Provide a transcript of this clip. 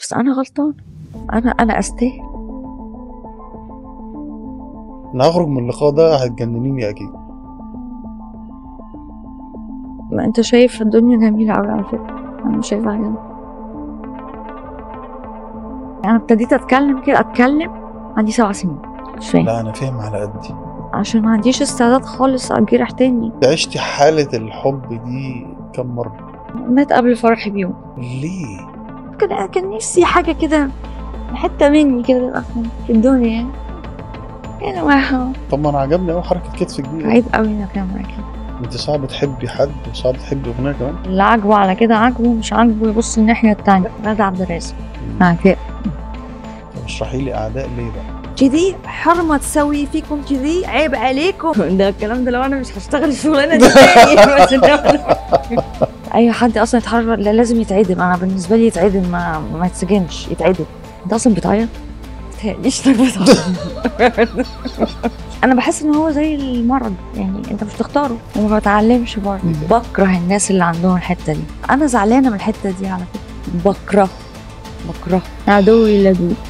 بس انا غلطان انا انا استاهل انا هخرج من اللقاء ده هتجننيني اكيد ما انت شايف الدنيا جميله قوي على فكره انا مش شايفها كده انا ابتديت اتكلم كده اتكلم عندي سبع سنين مش فاهم لا انا فاهم على قدي عشان ما عنديش استعداد خالص اجرح تاني عشتي حالة الحب دي كم مرة مات قبل فرحي بيوم ليه كان كان نفسي حاجه كده حته مني كده تبقى في الدنيا يعني يعني واحد طب ما انا عجبني قوي حركة كتف دي عيب قوي انك تعمل كده انت صعب تحبي حد وصعب تحبي اغنية كمان اللي عاجبه على كده عاجبه مش عاجبه يبص الناحيه التانية غادة عبد الرازق عارفة طب اشرحي لي اعداء ليه بقى كذي حرمة تسوي فيكم كذي عيب عليكم ده الكلام ده لو انا مش هشتغل الشغلانه دي تاني بس ده- اي حد اصلا يتحرر لا لازم يتعدم انا بالنسبه لي يتعدم ما, ما يتسجنش يتعدم انت اصلا بتعيط متهيأليش انك بتعيط انا بحس ان هو زي المرض يعني انت مش تختاره وما بتعلمش برضه بكره الناس اللي عندهم الحته دي انا زعلانه من الحته دي على فكره بكره بكره عدوي اللدود